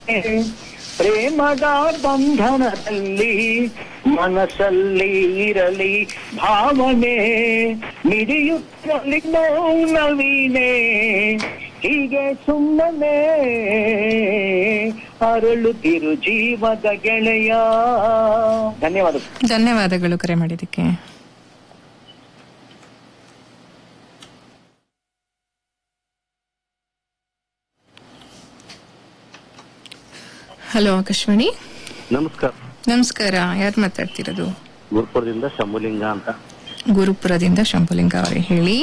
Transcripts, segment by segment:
ಪ್ರೇಮದ ಬಂಧನದಲ್ಲಿ ಮನಸ್ಸಲ್ಲಿ ಇರಲಿ ಭಾವನೆ ಮಿಡಿಯುತ್ತಲಿ ಮೌನವೀನೆ ಹೀಗೆ ಸುಮ್ಮನೆ ಅರಳುತ್ತಿರು ಜೀವದ ಗೆಳೆಯ ಧನ್ಯವಾದ ಧನ್ಯವಾದಗಳು ಕರೆ ಮಾಡಿದ್ದಕ್ಕೆ ಹಲೋ ಆಕಾಶವಾಣಿ ನಮಸ್ಕಾರ ನಮಸ್ಕಾರ ಯಾರು ಮಾತಾಡ್ತಿರೋದು ಗುರುಪುರದಿಂದ ಶಂಭುಲಿಂಗ ಅಂತ ಗುರುಪುರದಿಂದ ಶಂಭುಲಿಂಗ ಅವರೇ ಹೇಳಿ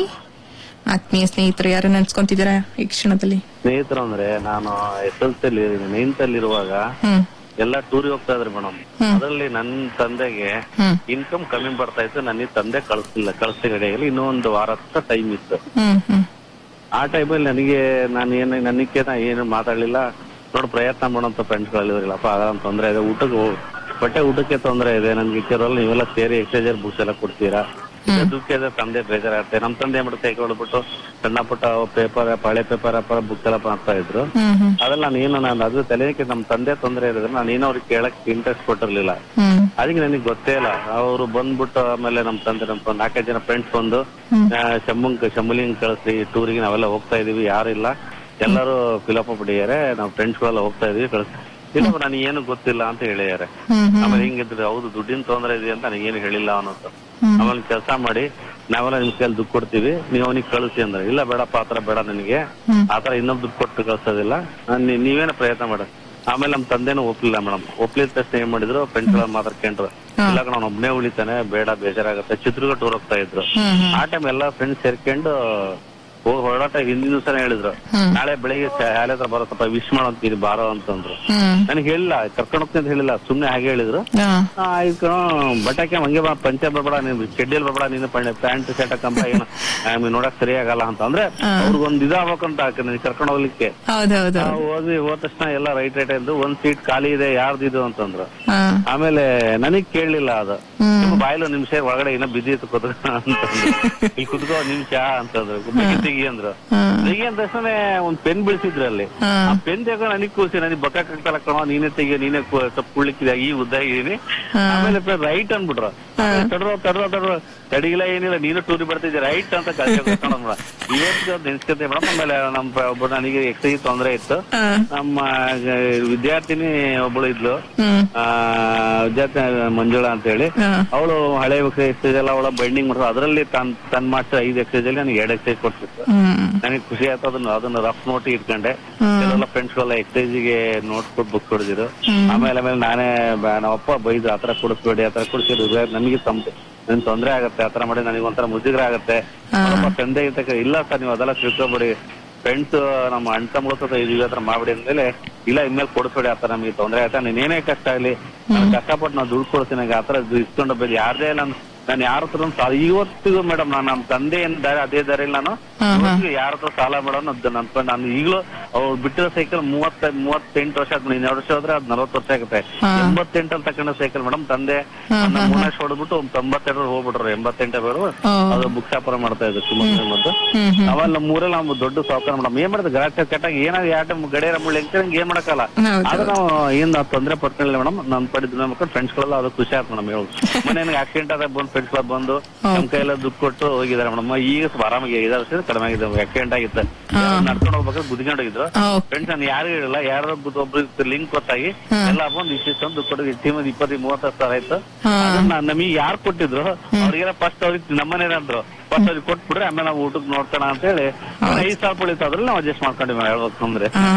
ಆತ್ಮೀಯ ಸ್ನೇಹಿತರು ಯಾರು ನೆನ್ಸ್ಕೊಂತಿದ್ದೀರಾ ಈ ಕ್ಷಣದಲ್ಲಿ ಸ್ನೇಹಿತರು ಅಂದ್ರೆ ನಾನು ಎಸ್ ಎಲ್ ಸಿ ನೈನ್ತ್ ಅಲ್ಲಿ ಇರುವಾಗ ಹ್ಮ್ ಎಲ್ಲ ಟೂರಿಗೆ ಹೋಗ್ತಾ ಇದ್ರಿ ಮೇಡಮ್ ಹ್ಮ್. ಅದರಲ್ಲಿ ನನ್ನ ತಂದೆಗೆ ಹ್ಮ್ ಇನ್ಕಮ್ ಕಮ್ಮಿ ಬರ್ತಾ ಇತ್ತು ನನಗೆ ತಂದೆ ಕಳಿಸ್ತಿಲ್ಲ ಕಳಿಸ್ತಿ ಗಡಿಯಲ್ಲಿ ಇನ್ನೊಂದು ವಾರ ಹತ್ರ ಟೈಮ್ ಇತ್ತು ಹ್ಮ್ ಹ್ಮ್ ಆ ಟೈಮಲ್ಲಿ ನನಗೆ ನಾನು ಏನು ನನಗೆ ನಾ ಏನು ಮಾತಾಡ್ಲಿಲ್ಲ ನೋಡು ಪ್ರಯತ್ನ ಮಾಡೋಂತ ಫ್ರೆಂಡ್ಸ್ ಗಳಿದ್ರಲ್ಲಪ್ಪ ಅದೊಂದು ತೊಂದರೆ ಇದೆ ಊಟಕ್ಕೆ ಹೋಗ್- ಬಟ್ಟೆ ಊಟಕ್ಕೆ ತೊಂದರೆ ಇದೆ ನನ್ಗೆ ಇಕ್ಕಿರೋಲ್ಲ ನೀವೆಲ್ಲ ಸೇರಿ ಎಕ್ಸೈಜರ್ ಬುಕ್ಸ್ ಎಲ್ಲ ಕೊಡ್ತೀರಾ ಇದು ದುಃಖ ಇದೆ ತಂದೆ ಬೇಜಾರಾಗುತ್ತೆ ನಮ್ ತಂದೆ ಏನ್ ಮಾಡುತ್ತೆ ಕೈ ಹೊಡ್ಬಿಟ್ಟು ಸಣ್ಣ ಪುಟ್ಟ ಪೇಪರ್ ಪಳೆ ಪೇಪರ್ ಬುಕ್ಸ್ ಎಲ್ಲ ಮಾಡ್ತಾ ಇದ್ರು ಹ್ಮ್ ಹ್ಮ್ ಅದೆಲ್ಲ ನಾನು ಏನು ನಾನು ಅದು ತಲೆಗೆ ನಮ್ ತಂದೆ ತೊಂದರೆ ಇರೋದ್ರೆ ನಾನು ಏನೋ ಅವ್ರಿಗೆ ಕೇಳಕ್ ಇಂಟ್ರೆಸ್ಟ್ ಕೊಟ್ಟಿರ್ಲಿಲ್ಲ ಹ್ಮ್ ಅದಕ್ಕೆ ನನಗೆ ಗೊತ್ತೇ ಇಲ್ಲ ಅವರು ಬಂದ್ಬಿಟ್ಟು ಆಮೇಲೆ ನಮ್ ತಂದೆ ನಮ್ ನಾಲ್ಕೈದು ಜನ ಫ್ರೆಂಡ್ಸ್ ಬಂದು ಆ, ಶಂಭುಂಗ್ ಶಂಭುಲಿಂಗ್ ಕಳಿಸಿ ಟೂರಿಗೆ ನಾವೆಲ್ಲ ಹೋಗ್ತಾ ಇದೀವಿ ಯಾರು ಇಲ್ಲ ಎಲ್ಲರೂ ಫಿಲಪ್ ಬಿಟ್ಟಿದ್ದಾರೆ ನಾವು ಫ್ರೆಂಡ್ಸ್ ಗಳೆಲ್ಲ ಹೋಗ್ತಾ ಇದೀವಿ ಕಳಿಸ್ ಇಲ್ಲ ನನಗೆ ಏನು ಗೊತ್ತಿಲ್ಲ ಅಂತ ಹೇಳಿದ್ದಾರೆ ಹ್ಮ್ ಆಮೇಲೆ ಹಿಂಗಿದ್ರೆ ಹೌದು ದುಡ್ಡಿನ ತೊಂದರೆ ಇದೆ ಅಂತ ನನಗೇನು ಹೇಳಿಲ್ಲ ಅನ್ನೋದು ಆಮೇಲೆ ಕೆಲಸ ಮಾಡಿ ನಾವೆಲ್ಲ ನಿಮ್ ಕೈಯಲ್ಲಿ ದುಡ್ಡು ಕೊಡ್ತೀವಿ ನೀವು ಅವನಿಗೆ ಕಳಿಸಿ ಅಂದ್ರೆ ಇಲ್ಲ ಬೇಡಪ್ಪ ಆತರ ಬೇಡ ನನಗೆ ಆತರ ಇನ್ನೊಬ್ಬ ದುಡ್ಡು ಕೊಟ್ಟು ಕಳ್ಸೋದಿಲ್ಲ ನಾನ್ ನೀ- ನೀವೇನ ಪ್ರಯತ್ನ ಮಾಡ ಆಮೇಲೆ ನಮ್ ತಂದೆನೂ ಒಪ್ಲಿಲ್ಲ ಮೇಡಮ್ ಒಪ್ಲಿದ ತಕ್ಷಣ ಏನ್ ಮಾಡಿದ್ರು ಫ್ರೆಂಡ್ಸ್ ಗಳ ಮಾತಾಡ್ಕೊಂಡ್ರು ಇಲ್ಲ ನಾನು ಒಬ್ನೇ ಉಳಿತಾನೆ ಬೇಡ ಬೇಜಾರಾಗತ್ತೆ ಚಿತ್ರದುರ್ಗ ಟೂರ್ ಹೋಗ್ತಾ ಇದ್ರು ಆ ಟೈಮ್ ಎಲ್ಲಾ ಫ್ರೆಂಡ್ಸ್ ಸೇರ್ಕೊಂಡು ಹೋಗಿ ಹೊರಡಾಟ ಹಿಂದಿನ ದಿವಸನೇ ಹೇಳಿದ್ರು ನಾಳೆ ಬೆಳಿಗ್ಗೆ ಶಾಲೆ ಹತ್ರ ಬರೋ ಸ್ವಲ್ಪ ವಿಶ್ ಮಾಡೋಂತೀನಿ ಬಾರೋ ಅಂತಂದ್ರು ಹ್ಮ್ ನನಗೆ ಹೇಳಿಲ್ಲ ಕರ್ಕೊಂಡು ಹೋಗ್ತೀನಿ ಅಂತ ಹೇಳಿಲ್ಲ ಸುಮ್ನೆ ಹಾಗೆ ಹೇಳಿದ್ರು ಹಾ ಆ, ಆಯ್ತು ಕಣೋ, ಬಟಾಕಿ ಹಂಗೆ ಬಾ ಪಂಚೆ ಬರ್ಬೇಡ ನೀನು ಚೆಡ್ಡಿಯಲ್ಲಿ ಬರ್ಬೇಡ ನೀನು ಪ್ಯಾಂಟ್ ಶರ್ಟ್ ಹಾಕಂಬ ಏನು ಆ, ನೀನ್ ನೋಡಕ್ ಸರಿ ಆಗಲ್ಲ ಅಂತ ಅಂದ್ರೆ ಅವ್ರಿಗೊಂದ್ ಇದಾಗ್ಬೇಕಂತ ನನಗೆ ಕರ್ಕೊಂಡು ಹೋಗ್ಲಿಕ್ಕೆ ಹೌದೌದು ನಾವು ಹೋದ್ವಿ ಹೋದ ತಕ್ಷಣ ಎಲ್ಲ ರೈಟ್ ರೈಟ್ ಎಂದು ಒಂದ್ ಸೀಟ್ ಖಾಲಿ ಇದೆ ಯಾರ್ದಿದು ಅಂತಂದ್ರು ಹಾ ಆಮೇಲೆ ನನಗ್ ಕೇಳಲಿಲ್ಲ ಅದು ಹ್ಮ್. ನಿಮ್ಮ ಬಾಯಿಲು ನಿಮಿಷ ಒಳಗಡೆ ಏನೋ ಬಿದ್ದಿತ್ತು ಕುತ್ಕೊ ಅಂತಂದ್ರು ಇಲ್ಲಿ ಕುತ್ಕೋ ನಿಮಿಷ ಅಂತಂದ್ರು ಬೆಂಕಿ ತೆಗಿ ಅಂದ್ರು ಹ್ಮ್. ತೆಗಿ ಅಂದ ತಕ್ಷಣ ಒಂದ್ ಪೆನ್ ಬೀಳ್ಸಿದ್ರು ಅಲ್ಲಿ ಹಾ ಆ ಪೆನ್ ತೆಗ ನನಗ್ ಕೂಸಿ ನನಗೆ ಬಕ್ಕ ಕಟ್ಟಲ್ಲ ಕಣೋ ನೀನೇ ತೆಗಿ ನೀನೇ ಕು- ಸ್ವಲ್ಪ ಕುಳ್ಳಿಕ್ಕಿದೆ ಈ ಉದ್ದ ಇದೀನಿ ಆಮೇಲೆ ರೈಟ್ ಅನ್ಬಿಟ್ರು ತಡ್ರೋ ತಡ್ರೋ ತಡ್ರೋ ತಡಿಗಿಲ್ಲ ಏನಿಲ್ಲ ನೀನು ಟೂರಿ ಬರ್ತಿದ್ದೆ ರೈಟ್ ಅಂತ ಕಳ್ಸ್ಕೊಂಡ್ ಇವತ್ತು ನೆನ್ಸ್ಕೊತೆ ಮೇಡಮ್ ಆಮೇಲೆ ನಮ್ ಒಬ್ಬ ನನಗೆ ಎಕ್ಸೈಸ್ ತೊಂದರೆ ಇತ್ತು ಹಾ ನಮ್ಮ ಆ, ವಿದ್ಯಾರ್ಥಿನಿ ಒಬ್ಬಳು ಇದ್ಲು ಹ್ಮ್ ಆ ವಿದ್ಯಾರ್ಥಿ ಮಂಜುಳಾ ಅಂತ ಹೇಳಿ ಹಾ ಅವಳು ಹಳೆ ಎಕ್ಸೈಸ್ ಎಲ್ಲ ಅವಳ ಬೈಂಡಿಂಗ್ ಮಾಡಿದ್ರು ಅದರಲ್ಲಿ ತನ್ ತನ್ ಮಾಡಿಸಿದ ಐದು ಎಕ್ಸೈಸ್ ಅಲ್ಲಿ ನನಗೆ ಎರಡು ಎಕ್ಸೈಸ್ ಕೊಡ್ತಿತ್ತು ಹ್ಮ್ ನನಗೆ ಖುಷಿ ಆಯ್ತು ಅದನ್ನ ಅದನ್ನ ರಫ್ ನೋಟ್ ಇಟ್ಕೊಂಡೆ ಕೆಲವೆಲ್ಲ ಫ್ರೆಂಡ್ಸ್ ಗೆಲ್ಲ ಎಕ್ಸೈಸ್ ಗೆ ನೋಟ್ಸ್ ಕೊಟ್ಟು ಬುಕ್ ಹೊಡೆದಿರು ಆಮೇಲೆ ಆಮೇಲೆ ನಾನೇ ಬ- ನಮ್ಮಪ್ಪ ಬೈದು ಆತರ ಕೊಡಿಸ್ಬೇಡಿ ಆತರ ಕೊಡಿಸಿದ್ರು ನನಗೆ ತಮ್ಮ ನನ್ ತೊಂದ್ರೆ ಆಗತ್ತೆ ಆತರ ಮಾಡಿ ನನಗೆ ಒಂಥರ ಮುಜುಗರ ಆಗತ್ತೆ ನಮ್ಮಪ್ಪ ತಂದೆ ಇರ್ತಕ್ಕ ಇಲ್ಲ ಸರ್ ನೀವು ಅದೆಲ್ಲ ತಿಳ್ಕೊಬೇಡಿ ಫ್ರೆಂಡ್ಸ್ ನಮ್ಮ ಅಣ್ಣ ತಮ್ಮ ಇದೀವಿ ಹತ್ರ ಮಾಡ್ಬಿಡಿ ಅಂದ್ಮೇಲೆ ಇಲ್ಲ ಇನ್ಮೇಲೆ ಕೊಡಿಸ್ಬೇಡಿ ಆತರ ನಮಗೆ ತೊಂದ್ರೆ ಆಯ್ತಾ ನೀನ್ ಏನೇ ಕಷ್ಟ ಆಗ್ಲಿ ನಾನು ಕಷ್ಟಪಟ್ಟು ನಾವು ದುಡ್ಡು ಕೊಡ್ತೀನಿ ನಂಗೆ ಆತರ ಇಸ್ಕೊಂಡು ಹೋಗ್ಬೇಡಿ ಯಾರ್ದೇ ನಾನು ನಾನು ಯಾರ ಹತ್ರ ಸಾಲ ಇವತ್ತಿಗೂ ಮೇಡಮ್ ನಾನು ನಮ್ಮ ತಂದೆ ಏನ್ ದಾರಿ ಅದೇ ದಾರಿಯಲ್ಲಿ ನಾನು ಇವತ್ತಿಗೂ ಯಾರ ಹತ್ರ ಸಾಲ ಮಾಡೋನು ಅದ್ ನನ್ ನಾನು ಈಗಲೂ ಅವ್ರು ಬಿಟ್ಟಿರೋ ಸೈಕಲ್ ಮೂವತ್ತ ಮೂವತ್ತೆಂಟು ವರ್ಷ ಆದ್ಮೇಲೆ ಇನ್ನೆರಡು ವರ್ಷ ಹೋದ್ರೆ ಅದ್ ನಲ್ವತ್ತು ವರ್ಷ ಆಗುತ್ತೆ ಎಂಬತ್ತೆಂಟಲ್ಲಿ ತಕೊಂಡ ಸೈಕಲ್ ಮೇಡಮ್ ತಂದೆ ನನ್ನ ಮೂರ್ನಾಶ್ ಹೊಡೆದ್ಬಿಟ್ಟು ಒಂದ್ ತೊಂಬತ್ತೆರಡು ಹೋಗ್ಬಿಟ್ರು ಎಂಬತ್ತೆಂಟು ಬೇರು ಅದು ಬುಕ್ ವ್ಯಾಪಾರ ಮಾಡ್ತಾ ಇದ್ರು ಶಿವಮೊಗ್ಗ ಮತ್ತು ಹ್ಮ್ ಹ್ಮ್ ಅವಾಗ ನಮ್ಮ ಊರಲ್ಲಿ ನಾವು ದೊಡ್ಡ ಸಾವುಕಾರ ಮೇಡಮ್ ಏನ್ ಮಾಡಿದ್ರೆ ಗಲಾಟೆ ಕೆಟ್ಟಾಗ ಏನಾಗ ಯಾಟ ಗಡಿಯಾರ ಮುಳ್ಳು ಹೆಂಗ್ ಏನ್ ಮಾಡಕ್ಕಲ್ಲ ಹೌದು ಆದ್ರೆ ನಾವು ಏನ್ ನಾವು ತೊಂದ್ರೆ ಪಡ್ಕೊಳ್ಳಿಲ್ಲ ಮೇಡಮ್ ನನ್ ಪಡಿದ್ ಮಕ್ಕಳು ಫ್ರೆಂಡ್ಸ್ ಗಳೆಲ್ಲ ಅದು ಖುಷಿ ಆಯ್ತು ಮೇಡಮ್ ಹೇಳೋದು ಮೊನ್ನೆ ನನಗೆ ಆಕ್ಸಿಡೆಂಟ್ ಆದಾಗ ಬಂದು ಫ್ರೆಂಡ್ಸ್ ಕ್ಲಬ್ ಬಂದು ನಮ್ ಕೈಯೆಲ್ಲ ದುಡ್ಡು ಕೊಟ್ಟು ಹೋಗಿದ್ದಾರೆ ಮೇಡಮ್ ಈಗ ಸ್ವಲ್ಪ ಆರಾಮಾಗಿ ಐದಾರು ವರ್ಷ ಕಡಿಮೆ ಆಗಿದೆ ಆಕ್ಸಿಡೆಂಟ್ ಆಗಿತ್ತು ನಡ್ಕೊಂಡು ಹೋಗ್ಬೇಕಾದ್ರೆ ಗುದ್ಕೊಂಡು ಹೋಗಿದ್ರು ಓಕೆ ಫ್ರೆಂಡ್ಸ್ ನಾನು ಯಾರು ಹೇಳಿಲ್ಲ ಯಾರೋ ಒಬ್ರು ಲಿಂಕ್ ಗೊತ್ತಾಗಿ ಎಲ್ಲ ಬಂದು ಇಷ್ಟಿಷ್ಟು ದುಡ್ಡು ಕೊಟ್ಟು ಟೀಮ್ ಇಪ್ಪತ್ತು ಮೂವತ್ತು ಸಾವಿರ ಆಯ್ತು ಅದನ್ನ ನಮಗೆ ಯಾರು ಕೊಟ್ಟಿದ್ರು ಅವ್ರಿಗೆಲ್ಲ ಫಸ್ಟ್ ಅವ್ರಿಗೆ ನಮ್ಮನೆ ಅಂದ್ರು ಫಸ್ಟ್ ಅವ್ರಿಗೆ ಕೊಟ್ಬಿಡ್ರೆ ಆಮೇಲೆ ನಾವು ಊಟಕ್ಕೆ ನೋಡ್ತಾನ ಅಂತ ಹೇಳಿ ಐದ್ ಸಾವಿರ ಉಳಿತು ಅದ್ರಲ್ಲಿ ನಾವು ಅಡ್ಜಸ್ಟ್ ಮಾಡ್ಕೊಂಡಿವಿ ಹೇಳ್ಬೇಕು ಅಂದ್ರೆ ಹಾ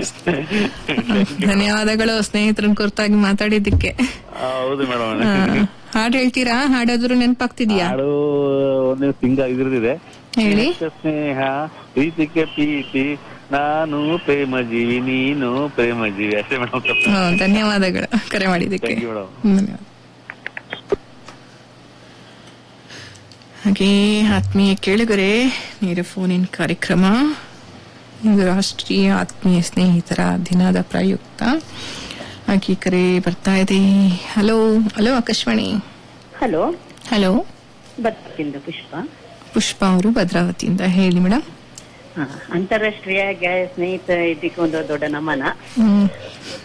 ಧನ್ಯವಾದಗಳು ಸ್ನೇಹಿತರನ್ನ ಕುರಿತಾಗಿ ಮಾತಾಡಿದ್ದಕ್ಕೆ ಹೌದು ಮೇಡಮ್ ಹಾ. ಹಾಡ್ ಹೇಳ್ತೀರಾ ಹಾಡಾದ್ರೂ ನೆನಪಾಗ್ತಿದ್ಯಾ ಹಾಡು ಒಂದು ಸಿಂಗ ಇದ್ರದಿದೆ ಹೇಳಿ ಸ್ನೇಹ ಪ್ರೀತಿಗೆ ಪ್ರೀತಿ ನಾನು ಪ್ರೇಮ ಜೀವಿ ನೀನು ಪ್ರೇಮ ಜೀವಿ ಅಷ್ಟೇ ಮೇಡಮ್ ಹಾ, ಧನ್ಯವಾದಗಳು ಕರೆ ಮಾಡಿದ್ದಕ್ಕೆ ಥ್ಯಾಂಕ್ ಯು ಮೇಡಮ್ ಧನ್ಯವಾದ ಹಾಗೆ ಆತ್ಮೀಯ ಕೇಳುಗರೆ ನೇರ ಫೋನ್ ಇನ್ ಕಾರ್ಯಕ್ರಮ ಇದು ರಾಷ್ಟ್ರೀಯ ಆತ್ಮೀಯ ಸ್ನೇಹಿತರ ದಿನದ ಪ್ರಯುಕ್ತ ಹಾಗೆ ಕರೆ ಬರ್ತಾ ಇದೆ hello hello Akashvani hello hello ಭದ್ರದಿಂದ ಪುಷ್ಪ ಪುಷ್ಪ ಅವರು ಭದ್ರಾವತಿಯಿಂದ ಹೇಳಿ ಮೇಡಮ್ ಹ, ಅಂತಾರಾಷ್ಟ್ರೀಯ ಗೆಳೆಯ ಸ್ನೇಹಿತ ಇದಕ್ಕೆ ಒಂದು ದೊಡ್ಡ ನಮನ ಹ್ಮ್